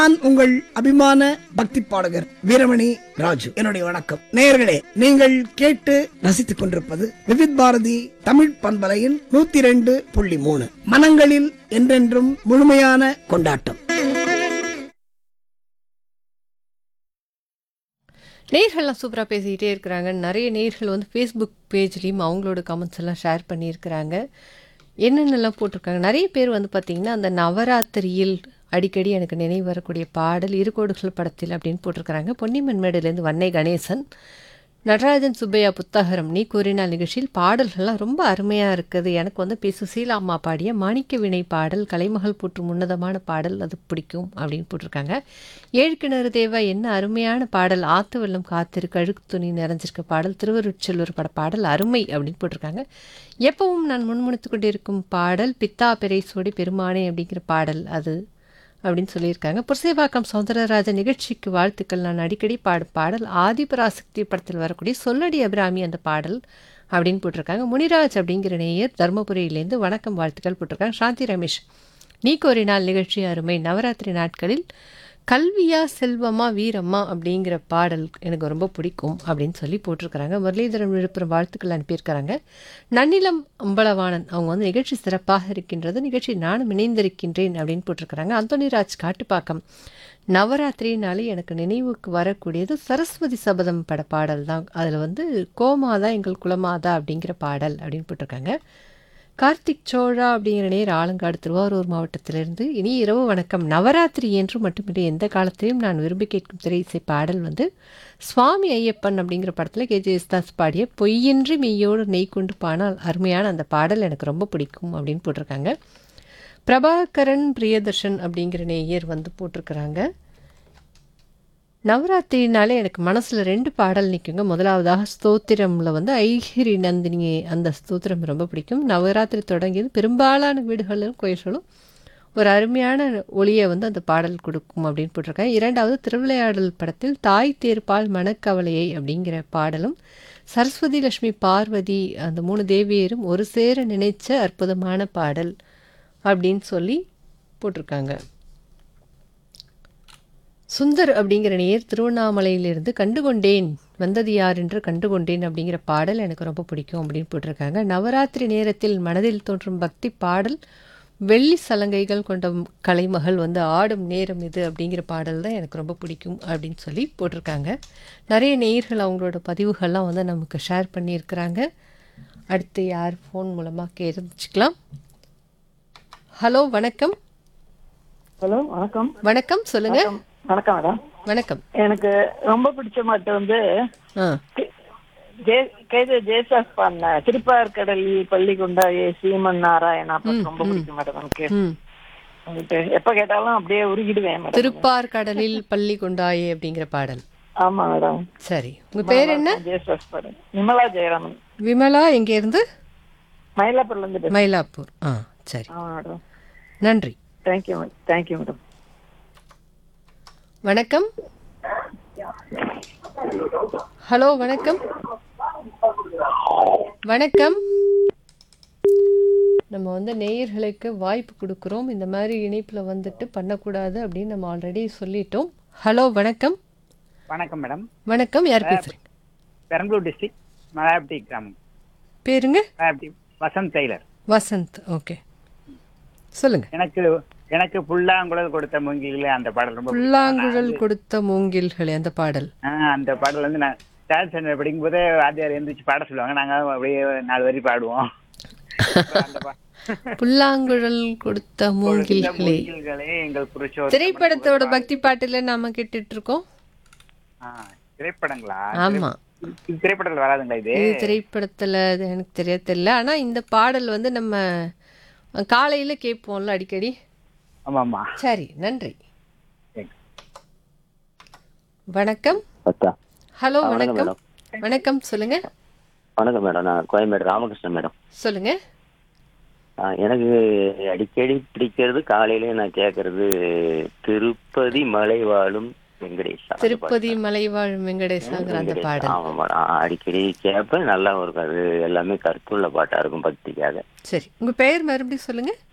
நான் உங்கள் அபிமான பக்தி பாடகர் வீரமணி ராஜு என்னுடைய வணக்கம் நேயர்களே நீங்கள் கேட்டு ரசித்துக் கொண்டிருப்பது விவித் பாரதி தமிழ் பண்பலையின் நூத்தி ரெண்டு புள்ளி மூணு மனங்களில் என்றென்றும் முழுமையான கொண்டாட்டம் நேர்கள்லாம் சூப்பராக பேசிக்கிட்டே இருக்கிறாங்க நிறைய நேர்கள் வந்து ஃபேஸ்புக் பேஜ்லேயும் அவங்களோட கமெண்ட்ஸ் எல்லாம் ஷேர் பண்ணியிருக்கிறாங்க என்னென்னலாம் போட்டிருக்காங்க நிறைய பேர் வந்து பார்த்திங்கன்னா அந்த நவராத்திரியில் அடிக்கடி எனக்கு நினைவு வரக்கூடிய பாடல் இருகோடுகள் படத்தில் அப்படின்னு போட்டிருக்கிறாங்க பொன்னிமன் மேடுலேருந்து வன்னை கணேசன் நடராஜன் சுப்பையா புத்தகரம் நீ கூறினால் நிகழ்ச்சியில் பாடல்கள்லாம் ரொம்ப அருமையாக இருக்குது எனக்கு வந்து பி சுசீலா அம்மா பாடிய மாணிக்க வினை பாடல் கலைமகள் போற்றும் உன்னதமான பாடல் அது பிடிக்கும் அப்படின்னு போட்டிருக்காங்க ஏழு கிணறு தேவா என்ன அருமையான பாடல் ஆத்து வெள்ளம் காத்திருக்கு அழுக்கு துணி நிறைஞ்சிருக்க பாடல் திருவருட்செல்வர் பட பாடல் அருமை அப்படின்னு போட்டிருக்காங்க எப்பவும் நான் முன்முணித்து கொண்டிருக்கும் பாடல் பித்தா பெரை சோடி பெருமானே அப்படிங்கிற பாடல் அது அப்படின்னு சொல்லியிருக்காங்க புரசேவாக்கம் சௌந்தரராஜன் நிகழ்ச்சிக்கு வாழ்த்துக்கள் நான் அடிக்கடி பாடும் பாடல் ஆதிபராசக்தி படத்தில் வரக்கூடிய சொல்லடி அபிராமி அந்த பாடல் அப்படின்னு போட்டிருக்காங்க முனிராஜ் அப்படிங்கிற நேயர் தருமபுரியிலேருந்து வணக்கம் வாழ்த்துக்கள் போட்டிருக்காங்க சாந்தி ரமேஷ் நீ கோரினால் நிகழ்ச்சி அருமை நவராத்திரி நாட்களில் கல்வியா செல்வமா வீரம்மா அப்படிங்கிற பாடல் எனக்கு ரொம்ப பிடிக்கும் அப்படின்னு சொல்லி போட்டிருக்கிறாங்க முரளிதரன் விழுப்புரம் வாழ்த்துக்கள் அனுப்பியிருக்கிறாங்க நன்னிலம் அம்பலவாணன் அவங்க வந்து நிகழ்ச்சி சிறப்பாக இருக்கின்றது நிகழ்ச்சி நானும் இணைந்திருக்கின்றேன் அப்படின்னு போட்டிருக்கிறாங்க அந்தோனிராஜ் காட்டுப்பாக்கம் நவராத்திரினாலே எனக்கு நினைவுக்கு வரக்கூடியது சரஸ்வதி சபதம் பட பாடல் தான் அதில் வந்து கோமாதா எங்கள் குலமாதா அப்படிங்கிற பாடல் அப்படின்னு போட்டிருக்காங்க கார்த்திக் சோழா அப்படிங்கிற நேர் ஆலங்காடு திருவாரூர் மாவட்டத்திலிருந்து இனி இரவு வணக்கம் நவராத்திரி என்று மட்டுமில்லை எந்த காலத்திலையும் நான் விரும்பி கேட்கும் திரை இசை பாடல் வந்து சுவாமி ஐயப்பன் அப்படிங்கிற படத்தில் கே ஜே யேசுதாஸ் பாடிய பொய்யின்றி மெய்யோடு நெய் கொண்டு பானால் அருமையான அந்த பாடல் எனக்கு ரொம்ப பிடிக்கும் அப்படின்னு போட்டிருக்காங்க பிரபாகரன் பிரியதர்ஷன் அப்படிங்கிற நேயர் வந்து போட்டிருக்கிறாங்க நவராத்திரினாலே எனக்கு மனசில் ரெண்டு பாடல் நிற்குங்க முதலாவதாக ஸ்தோத்திரமில் வந்து ஐகிரி நந்தினி அந்த ஸ்தோத்திரம் ரொம்ப பிடிக்கும் நவராத்திரி தொடங்கியது பெரும்பாலான வீடுகளிலும் கோயில்களும் ஒரு அருமையான ஒளியை வந்து அந்த பாடல் கொடுக்கும் அப்படின்னு போட்டிருக்காங்க இரண்டாவது திருவிளையாடல் படத்தில் தாய் தேர்ப்பால் மனக்கவலையை அப்படிங்கிற பாடலும் சரஸ்வதி லட்சுமி பார்வதி அந்த மூணு தேவியரும் ஒரு சேர நினைச்ச அற்புதமான பாடல் அப்படின்னு சொல்லி போட்டிருக்காங்க சுந்தர் அப்படிங்கிற நேர் திருவண்ணாமலையிலிருந்து கண்டுகொண்டேன் வந்தது யார் என்று கண்டுகொண்டேன் அப்படிங்கிற பாடல் எனக்கு ரொம்ப பிடிக்கும் அப்படின்னு போட்டிருக்காங்க நவராத்திரி நேரத்தில் மனதில் தோன்றும் பக்தி பாடல் வெள்ளி சலங்கைகள் கொண்ட கலைமகள் வந்து ஆடும் நேரம் இது அப்படிங்கிற பாடல் தான் எனக்கு ரொம்ப பிடிக்கும் அப்படின்னு சொல்லி போட்டிருக்காங்க நிறைய நேயர்கள் அவங்களோட பதிவுகள்லாம் வந்து நமக்கு ஷேர் பண்ணியிருக்கிறாங்க அடுத்து யார் ஃபோன் மூலமாக கேட்டுச்சுக்கலாம் ஹலோ வணக்கம் ஹலோ வணக்கம் வணக்கம் சொல்லுங்க வணக்கம் மேடம் வணக்கம் எனக்கு ரொம்ப பிடிச்ச மாட்டு வந்து ஆ ஜே- கேஜே ஜேசாஸ் பண்ண திருப்பார்கடலி பள்ளிக்குண்டா ஏ சீமன் நாராயணா பாட்டு ரொம்ப பிடிக்கும் மேடம் எனக்கு ம் உங்களுக்கு எப்ப கேட்டாலும் அப்படியே உருகிடுவேன் மேடம் திருப்பார் கடலில் பள்ளி கொண்டாயே அப்படிங்கிற பாடல் ஆமா மேடம் சரி உங்க பேர் என்ன ஜேசாஸ் பாடு நிமலா ஜெயராமன் விமலா எங்க இருந்து மயிலாப்பூர்ல இருந்து பேசுறேன். மயிலாப்பூர் ஆ சரி ஆமா மேடம் நன்றி தேங்க்யூ தேங்க்யூ மேடம் வணக்கம் ஹலோ வணக்கம் வணக்கம் நம்ம வந்து நேயர்களுக்கு வாய்ப்பு கொடுக்குறோம் இந்த மாதிரி இணைப்பில் வந்துட்டு பண்ணக்கூடாது அப்படின்னு நம்ம ஆல்ரெடி சொல்லிட்டோம் ஹலோ வணக்கம் வணக்கம் மேடம் வணக்கம் யார் பேசுறீங்க பெரம்பலூர் டிஸ்ட்ரிக்ட் மலையாப்டி கிராமம் பேருங்க மலையாப்டி வசந்த் டெய்லர் வசந்த் ஓகே சொல்லுங்க எனக்கு எனக்கு புல்லாங்குழல் கொடுத்த மூங்கிலே அந்த பாடல் ரொம்ப பிடிக்கும். புல்லாங்குழல் கொடுத்த மூங்கில்களே அந்த பாடல் ஆ, அந்த பாடல் வந்து நான் தேர்ட் ஸ்டாண்டர்ட் படிக்கும் போதே வாத்தியார் எந்திரிச்சு பாட சொல்லுவாங்க நாங்க அப்படியே நாலு வரி பாடுவோம் அந்த பா- புல்லாங்குழல் கொடுத்த இந்த மூங்கில்களே மூங்கில்களே எங்கள் புருஷோர் திரைப்படத்தோட பக்தி பாட்டுல நாம கேட்டுட்டு இருக்கோம் ஆ, திரைப்படங்களா ஆமா இது திரைப்படத்தில் வராதுங்களா இது இது திரைப்படத்துல அது எனக்கு தெரிய தெரியல ஆனா இந்த பாடல் வந்து நம்ம காலையில கேட்போம்ல அடிக்கடி ஆமா ஆமா சரி நன்றி சரி. வணக்கம் அக்கா ஹலோ ஆ, வணக்கம் வணக்கம் வணக்கம் சொல்லுங்க வணக்கம் மேடம் நான் கோயம்பேடு ராமகிருஷ்ணன் மேடம் சொல்லுங்க ஆ, எனக்கு அடிக்கடி பிடிக்கிறது காலையிலே நான் கேட்கறது திருப்பதி மலை வாழும் வெங்கடேஷா அந்த திருப்பதி மலைவாழ் வெங்கடேசாங்கிற அந்த வெங்கடேஷ். பாடல் ஆமா மேடம் ஆ, அடிக்கடி கேட்பேன் நல்லா இருக்கும் அது எல்லாமே கருத்துள்ள பாட்டா இருக்கும் பக்திக்காக சரி உங்க பெயர் மறுபடியும் சொல்லுங்க